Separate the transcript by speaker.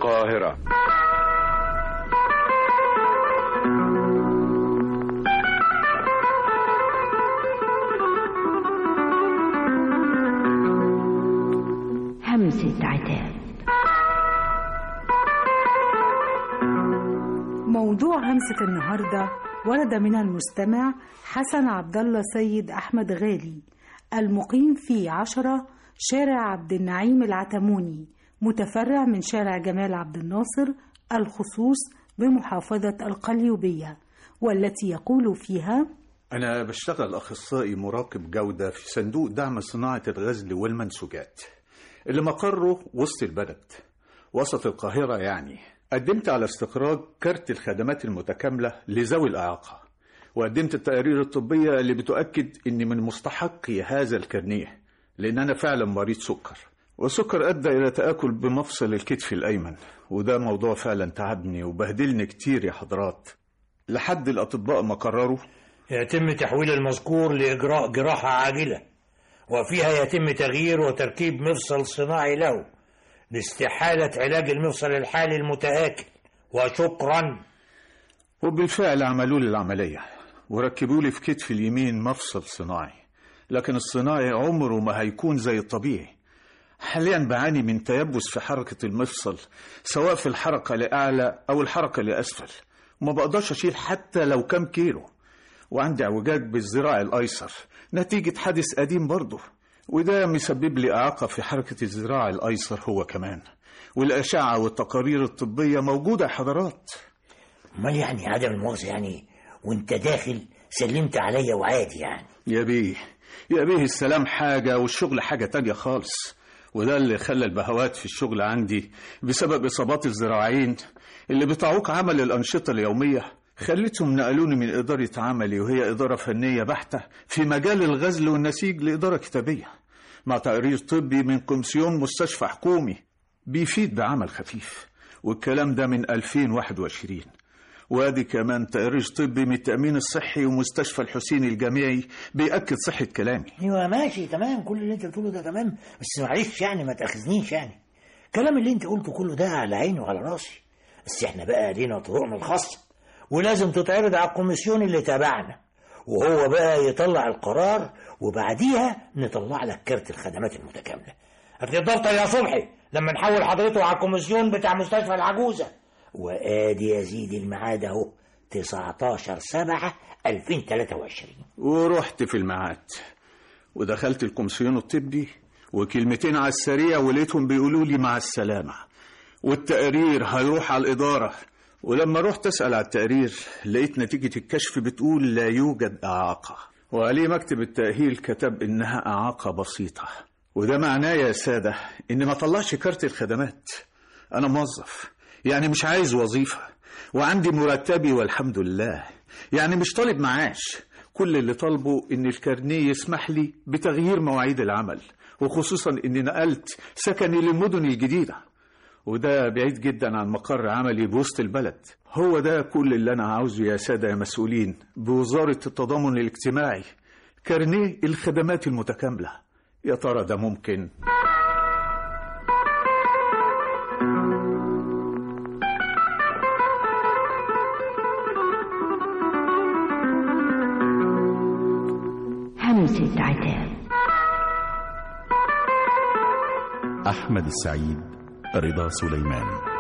Speaker 1: القاهرة
Speaker 2: همسة عتاب
Speaker 3: موضوع همسة النهاردة ورد من المستمع حسن عبد الله سيد أحمد غالي المقيم في عشرة شارع عبد النعيم العتموني متفرع من شارع جمال عبد الناصر الخصوص بمحافظة القليوبية والتي يقول فيها
Speaker 4: أنا بشتغل أخصائي مراقب جودة في صندوق دعم صناعة الغزل والمنسوجات اللي مقره وسط البلد وسط القاهرة يعني قدمت على استخراج كارت الخدمات المتكاملة لذوي الإعاقة وقدمت التقارير الطبية اللي بتؤكد إني من مستحقي هذا الكارنيه لأن أنا فعلا مريض سكر والسكر أدى إلى تآكل بمفصل الكتف الأيمن وده موضوع فعلا تعبني وبهدلني كتير يا حضرات لحد الأطباء ما قرروا
Speaker 5: يتم تحويل المذكور لإجراء جراحة عاجلة وفيها يتم تغيير وتركيب مفصل صناعي له لاستحالة علاج المفصل الحالي المتآكل وشكرا
Speaker 4: وبالفعل عملوا لي العملية وركبوا لي في كتفي اليمين مفصل صناعي لكن الصناعي عمره ما هيكون زي الطبيعي حاليا بعاني من تيبس في حركة المفصل سواء في الحركة لأعلى أو الحركة لأسفل وما بقدرش أشيل حتى لو كام كيلو وعندي اعوجاج بالذراع الأيسر نتيجة حادث قديم برضه وده مسبب لي إعاقة في حركة الذراع الأيسر هو كمان والأشعة والتقارير الطبية موجودة يا حضرات
Speaker 5: امال يعني عدم المؤاخذة يعني وانت داخل سلمت عليا وعادي يعني
Speaker 4: يا بيه يا بيه السلام حاجة والشغل حاجة تانية خالص وده اللي خلى البهوات في الشغل عندي بسبب إصابات الذراعين اللي بتعوق عمل الأنشطة اليومية خلتهم نقلوني من إدارة عملي وهي إدارة فنية بحتة في مجال الغزل والنسيج لإدارة كتابية مع تقرير طبي من كومسيون مستشفى حكومي بيفيد بعمل خفيف والكلام ده من 2021 وادي كمان تقرير طبي من التأمين الصحي ومستشفى الحسين الجامعي بيأكد صحة كلامي
Speaker 5: ايوه ماشي تمام كل اللي انت بتقوله ده تمام بس معلش يعني ما تاخذنيش يعني الكلام اللي انت قلته كله ده على عيني وعلى راسي بس احنا بقى لينا طرقنا الخاصه ولازم تتعرض على الكوميسيون اللي تابعنا وهو بقى يطلع القرار وبعديها نطلع لك كارت الخدمات المتكامله هتقدر يا صبحي لما نحول حضرته على الكوميسيون بتاع مستشفى العجوزه وادي يا سيدي الميعاد اهو 19 7 2023
Speaker 4: ورحت في الميعاد ودخلت الكومسيون الطبي وكلمتين على السريع ولقيتهم بيقولوا لي مع السلامة والتقرير هيروح على الإدارة ولما رحت أسأل على التقرير لقيت نتيجة الكشف بتقول لا يوجد إعاقة وعليه مكتب التأهيل كتب إنها إعاقة بسيطة وده معناه يا سادة إن ما طلعش كارت الخدمات أنا موظف يعني مش عايز وظيفة وعندي مرتبي والحمد لله يعني مش طالب معاش كل اللي طالبه إن الكارنيه يسمح لي بتغيير مواعيد العمل وخصوصا إني نقلت سكني للمدن الجديدة وده بعيد جدا عن مقر عملي بوسط البلد هو ده كل اللي أنا عاوزه يا سادة يا مسؤولين بوزارة التضامن الاجتماعي كارنيه الخدمات المتكاملة يا ترى ده ممكن؟
Speaker 2: همسة عتاب
Speaker 6: أحمد السعيد رضا سليمان